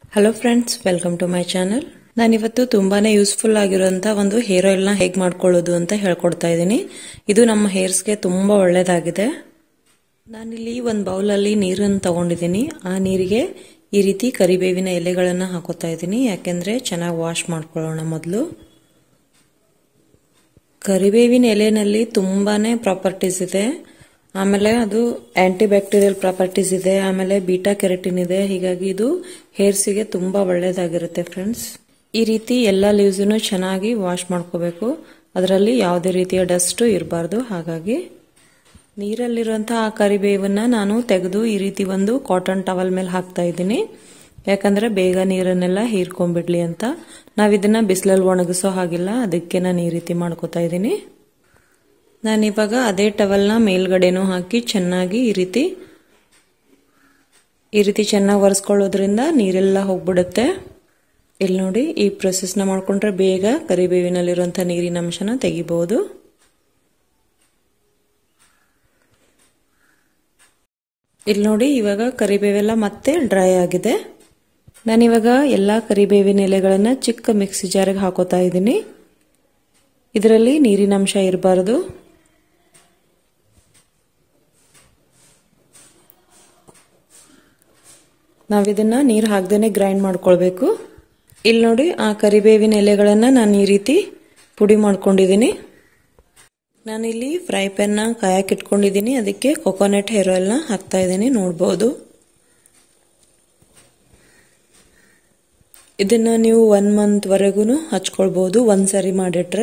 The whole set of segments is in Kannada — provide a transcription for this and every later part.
hello friends welcome to my channel ನಾನಿವತ್ತು ತುಂಬಾನೇ ಯೂಸ್ಫುಲ್ ಆಗಿರುವಂತ ಒಂದು ಹೇರ್ ಆಯಿಲ್ ನ ಹೇಗೆ ಮಾಡ್ಕೊಳ್ಳೋದು ಅಂತ ಹೇಳ್ಕೊಡ್ತಾ ಇದ್ದೀನಿ ಇದು ನಮ್ಮ ಹೇರ್ಸ್ಗೆ ತುಂಬಾ ಒಳ್ಳೇದಾಗಿದೆ ನಾನಿಲ್ಲಿ ಒಂದು ಬೌಲಲ್ಲಿ ನೀರನ್ನು ತಗೊಂಡಿದ್ದೀನಿ ಆ ನೀರಿಗೆ ಈ ರೀತಿ ಕರಿಬೇವಿನ ಎಲೆಗಳನ್ನು ಹಾಕೋತಾ ಇದ್ದೀನಿ ಯಾಕೆಂದ್ರೆ ಚೆನ್ನಾಗಿ ವಾಶ್ ಮಾಡ್ಕೊಳ್ಳೋಣ ಮೊದಲು ಕರಿಬೇವಿನ ಎಲೆನಲ್ಲಿ ತುಂಬಾನೇ ಪ್ರಾಪರ್ಟೀಸ್ ಇದೆ ಆಮೇಲೆ ಅದು ಆಂಟಿ ಬ್ಯಾಕ್ಟೀರಿಯಲ್ ಪ್ರಾಪರ್ಟೀಸ್ ಇದೆ ಆಮೇಲೆ ಬೀಟಾ ಕೆರೆಟಿನ್ ಇದೆ ಹೀಗಾಗಿ ಇದು ಹೇರ್ಸಿಗೆ ತುಂಬಾ ಒಳ್ಳೇದಾಗಿರುತ್ತೆ ಫ್ರೆಂಡ್ಸ್ ಈ ರೀತಿ ಎಲ್ಲ ಲೀವ್ಸನ್ನು ಚೆನ್ನಾಗಿ ವಾಶ್ ಮಾಡ್ಕೋಬೇಕು ಅದರಲ್ಲಿ ಯಾವುದೇ ರೀತಿಯ ಡಸ್ಟ್ ಇರಬಾರ್ದು ಹಾಗಾಗಿ ನೀರಲ್ಲಿರುವಂತಹ ಆ ಕರಿಬೇವನ್ನ ನಾನು ತೆಗೆದು ಈ ರೀತಿ ಒಂದು ಕಾಟನ್ ಟವಲ್ ಮೇಲೆ ಹಾಕ್ತಾ ಇದ್ದೀನಿ ಯಾಕಂದ್ರೆ ಬೇಗ ನೀರನ್ನೆಲ್ಲ ಹೀರ್ಕೊಂಡ್ಬಿಡ್ಲಿ ಅಂತ ನಾವಿದನ್ನ ಬಿಸಿಲಲ್ಲಿ ಒಣಗಿಸೋ ಹಾಗಿಲ್ಲ ಅದಕ್ಕೆ ನಾನು ಈ ರೀತಿ ಮಾಡ್ಕೋತಾ ಇದ್ದೀನಿ ನಾನಿವಾಗ ಅದೇ ಟವಲ್ನ ಮೇಲ್ಗಡೆನೂ ಹಾಕಿ ಚೆನ್ನಾಗಿ ಈ ರೀತಿ ಈ ರೀತಿ ಚೆನ್ನಾಗಿ ಒರೆಸ್ಕೊಳ್ಳೋದ್ರಿಂದ ನೀರೆಲ್ಲ ಹೋಗ್ಬಿಡುತ್ತೆ ಇಲ್ಲಿ ನೋಡಿ ಈ ಪ್ರೊಸೆಸ್ನ ಮಾಡ್ಕೊಂಡ್ರೆ ಬೇಗ ಕರಿಬೇವಿನಲ್ಲಿರುವಂಥ ನೀರಿನ ಅಂಶನ ತೆಗಿಬಹುದು ಇಲ್ಲಿ ನೋಡಿ ಇವಾಗ ಕರಿಬೇವೆಲ್ಲ ಮತ್ತೆ ಡ್ರೈ ಆಗಿದೆ ನಾನಿವಾಗ ಎಲ್ಲ ಕರಿಬೇವಿನ ಎಲೆಗಳನ್ನ ಚಿಕ್ಕ ಮಿಕ್ಸಿ ಜಾರಿಗೆ ಹಾಕೋತಾ ಇದ್ದೀನಿ ಇದರಲ್ಲಿ ನೀರಿನ ಅಂಶ ಇರಬಾರದು ನಾವಿದನ್ನ ನೀರು ಹಾಕ್ದೇನೆ ಗ್ರೈಂಡ್ ಮಾಡ್ಕೊಳ್ಬೇಕು ಇಲ್ಲಿ ನೋಡಿ ಆ ಕರಿಬೇವಿನ ಎಲೆಗಳನ್ನ ನಾನು ಈ ರೀತಿ ಪುಡಿ ಮಾಡ್ಕೊಂಡಿದ್ದೀನಿ ನಾನಿಲ್ಲಿ ಫ್ರೈ ಪ್ಯಾನ್ನ ಕಾಯಕ್ಕೆ ಇಟ್ಕೊಂಡಿದ್ದೀನಿ ಅದಕ್ಕೆ ಕೊಕೊನಟ್ ಹೇರ್ ಆಯಿಲ್ನ ಹಾಕ್ತಾ ಇದ್ದೀನಿ ನೋಡ್ಬೋದು ಇದನ್ನ ನೀವು ಒನ್ ಮಂತ್ ವರೆಗೂ ಹಚ್ಕೊಳ್ಬಹುದು ಒಂದ್ಸರಿ ಮಾಡಿಟ್ರೆ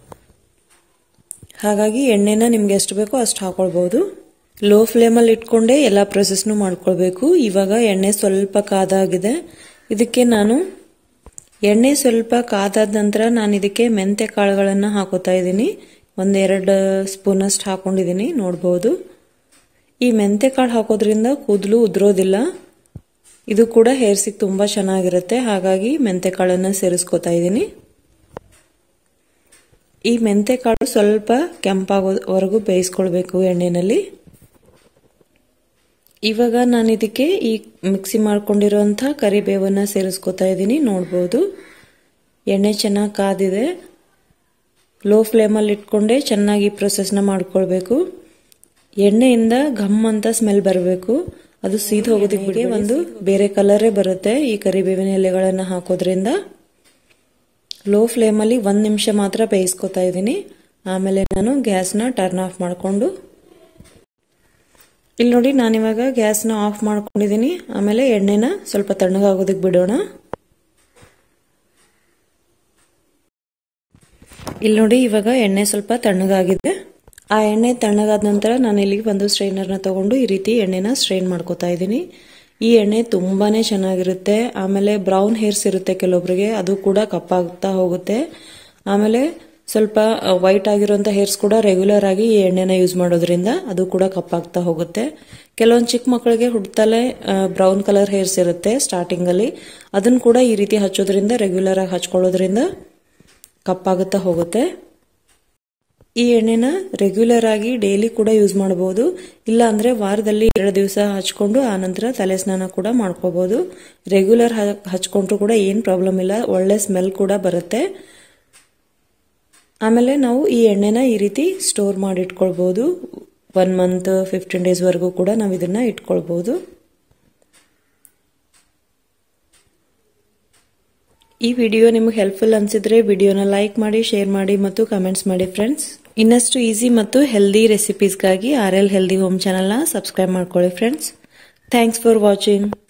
ಹಾಗಾಗಿ ಎಣ್ಣೆನ ನಿಮ್ಗೆ ಎಷ್ಟು ಬೇಕೋ ಅಷ್ಟು ಹಾಕೊಳ್ಬಹುದು ಲೋ ಫ್ಲೇಮಲ್ಲಿ ಇಟ್ಕೊಂಡೇ ಎಲ್ಲ ಪ್ರೊಸೆಸ್ನು ಮಾಡ್ಕೊಳ್ಬೇಕು ಇವಾಗ ಎಣ್ಣೆ ಸ್ವಲ್ಪ ಕಾದಾಗಿದೆ ಇದಕ್ಕೆ ನಾನು ಎಣ್ಣೆ ಸ್ವಲ್ಪ ಕಾದಾದ ನಂತರ ನಾನು ಇದಕ್ಕೆ ಮೆಂತೆ ಕಾಳುಗಳನ್ನು ಹಾಕೋತಾ ಇದ್ದೀನಿ ಒಂದೆರಡು ಸ್ಪೂನಷ್ಟು ಹಾಕೊಂಡಿದ್ದೀನಿ ನೋಡ್ಬೋದು ಈ ಮೆಂತೆ ಕಾಳು ಹಾಕೋದ್ರಿಂದ ಕೂದಲು ಉದುರೋದಿಲ್ಲ ಇದು ಕೂಡ ಹೇರ್ಸಿಗೆ ತುಂಬ ಚೆನ್ನಾಗಿರುತ್ತೆ ಹಾಗಾಗಿ ಮೆಂತೆ ಕಾಳನ್ನು ಸೇರಿಸ್ಕೋತಾ ಇದ್ದೀನಿ ಈ ಮೆಂತೆ ಕಾಳು ಸ್ವಲ್ಪ ಕೆಂಪಾಗೋವರೆಗೂ ಬೇಯಿಸ್ಕೊಳ್ಬೇಕು ಎಣ್ಣೆನಲ್ಲಿ ಇವಾಗ ನಾನು ಇದಕ್ಕೆ ಈ ಮಿಕ್ಸಿ ಮಾಡ್ಕೊಂಡಿರುವಂಥ ಕರಿಬೇವನ್ನ ಸೇರಿಸ್ಕೋತಾ ಇದ್ದೀನಿ ನೋಡ್ಬೋದು ಎಣ್ಣೆ ಚೆನ್ನಾಗಿ ಕಾದಿದೆ ಲೋ ಫ್ಲೇಮಲ್ಲಿ ಇಟ್ಕೊಂಡೇ ಚೆನ್ನಾಗಿ ಪ್ರೊಸೆಸ್ನ ಮಾಡ್ಕೊಳ್ಬೇಕು ಎಣ್ಣೆಯಿಂದ ಘಮ್ ಅಂತ ಸ್ಮೆಲ್ ಬರಬೇಕು ಅದು ಸೀದ್ ಹೋಗೋದಕ್ಕೆ ಒಂದು ಬೇರೆ ಕಲರೇ ಬರುತ್ತೆ ಈ ಕರಿಬೇವಿನ ಎಲೆಗಳನ್ನು ಹಾಕೋದ್ರಿಂದ ಲೋ ಫ್ಲೇಮಲ್ಲಿ ಒಂದು ನಿಮಿಷ ಮಾತ್ರ ಬೇಯಿಸ್ಕೊತಾ ಇದ್ದೀನಿ ಆಮೇಲೆ ನಾನು ಗ್ಯಾಸ್ನ ಟರ್ನ್ ಆಫ್ ಮಾಡಿಕೊಂಡು ಇಲ್ಲಿ ನೋಡಿ ನಾನಿವಾಗ ಗ್ಯಾಸ್ನ ಆಫ್ ಮಾಡ್ಕೊಂಡಿದ್ದೀನಿ ಆಮೇಲೆ ಎಣ್ಣೆನ ಸ್ವಲ್ಪ ತಣ್ಣಗಾಗೋದಕ್ಕೆ ಬಿಡೋಣ ಇಲ್ಲಿ ನೋಡಿ ಇವಾಗ ಎಣ್ಣೆ ಸ್ವಲ್ಪ ತಣ್ಣಗಾಗಿದೆ ಆ ಎಣ್ಣೆ ತಣ್ಣಗಾದ ನಂತರ ನಾನು ಇಲ್ಲಿ ಒಂದು ಸ್ಟ್ರೈನರ್ನ ತಗೊಂಡು ಈ ರೀತಿ ಎಣ್ಣೆನ ಸ್ಟ್ರೈನ್ ಮಾಡ್ಕೋತಾ ಇದ್ದೀನಿ ಈ ಎಣ್ಣೆ ತುಂಬಾನೇ ಚೆನ್ನಾಗಿರುತ್ತೆ ಆಮೇಲೆ ಬ್ರೌನ್ ಹೇರ್ಸ್ ಇರುತ್ತೆ ಕೆಲವೊಬ್ಬರಿಗೆ ಅದು ಕೂಡ ಕಪ್ಪಾಗ್ತಾ ಹೋಗುತ್ತೆ ಆಮೇಲೆ ಸ್ವಲ್ಪ ವೈಟ್ ಆಗಿರುವಂಥ ಹೇರ್ಸ್ ಕೂಡ ರೆಗ್ಯುಲರ್ ಆಗಿ ಈ ಎಣ್ಣೆನ ಯೂಸ್ ಮಾಡೋದ್ರಿಂದ ಅದು ಕೂಡ ಕಪ್ಪಾಗ್ತಾ ಹೋಗುತ್ತೆ ಕೆಲವೊಂದು ಚಿಕ್ಕ ಮಕ್ಕಳಿಗೆ ಹುಡ್ತಲೇ ಬ್ರೌನ್ ಕಲರ್ ಹೇರ್ಸ್ ಇರುತ್ತೆ ಸ್ಟಾರ್ಟಿಂಗ್ ಅಲ್ಲಿ ಅದನ್ನ ಕೂಡ ಈ ರೀತಿ ಹಚ್ಚೋದ್ರಿಂದ ರೆಗ್ಯುಲರ್ ಆಗಿ ಹಚ್ಕೊಳ್ಳೋದ್ರಿಂದ ಕಪ್ಪಾಗುತ್ತಾ ಹೋಗುತ್ತೆ ಈ ಎಣ್ಣೆನ ರೆಗ್ಯುಲರ್ ಆಗಿ ಡೈಲಿ ಕೂಡ ಯೂಸ್ ಮಾಡಬಹುದು ಇಲ್ಲ ಅಂದ್ರೆ ವಾರದಲ್ಲಿ ಎರಡು ದಿವಸ ಹಚ್ಕೊಂಡು ಆ ನಂತರ ತಲೆ ಸ್ನಾನ ಕೂಡ ಮಾಡ್ಕೋಬಹುದು ರೆಗ್ಯುಲರ್ ಹಚ್ಕೊಂಡ್ರು ಕೂಡ ಏನ್ ಪ್ರಾಬ್ಲಮ್ ಇಲ್ಲ ಒಳ್ಳೆ ಸ್ಮೆಲ್ ಕೂಡ ಬರುತ್ತೆ ಆಮೇಲೆ ನಾವು ಈ ಎಣ್ಣೆನ ಈ ರೀತಿ ಸ್ಟೋರ್ ಮಾಡಿ ಇಟ್ಕೊಳ್ಬಹುದು ಒನ್ ಮಂತ್ ಫಿಫ್ಟೀನ್ ಡೇಸ್ ವರೆಗೂ ಕೂಡ ನಾವು ಇದನ್ನ ಇಟ್ಕೊಳ್ಬಹುದು ಈ ವಿಡಿಯೋ ನಿಮಗೆ ಹೆಲ್ಪ್ಫುಲ್ ಅನ್ಸಿದ್ರೆ ವಿಡಿಯೋನ ಲೈಕ್ ಮಾಡಿ ಶೇರ್ ಮಾಡಿ ಮತ್ತು ಕಮೆಂಟ್ಸ್ ಮಾಡಿ ಫ್ರೆಂಡ್ಸ್ ಇನ್ನಷ್ಟು ಈಸಿ ಮತ್ತು ಹೆಲ್ದಿ ರೆಸಿಪೀಸ್ಗಾಗಿ ಆರ್ ಎಲ್ ಹೆಲ್ದಿ ಹೋಮ್ ಚಾನಲ್ನ ಸಬ್ಸ್ಕ್ರೈಬ್ ಮಾಡ್ಕೊಳ್ಳಿ ಫ್ರೆಂಡ್ಸ್ ಥ್ಯಾಂಕ್ಸ್ ಫಾರ್ ವಾಚಿಂಗ್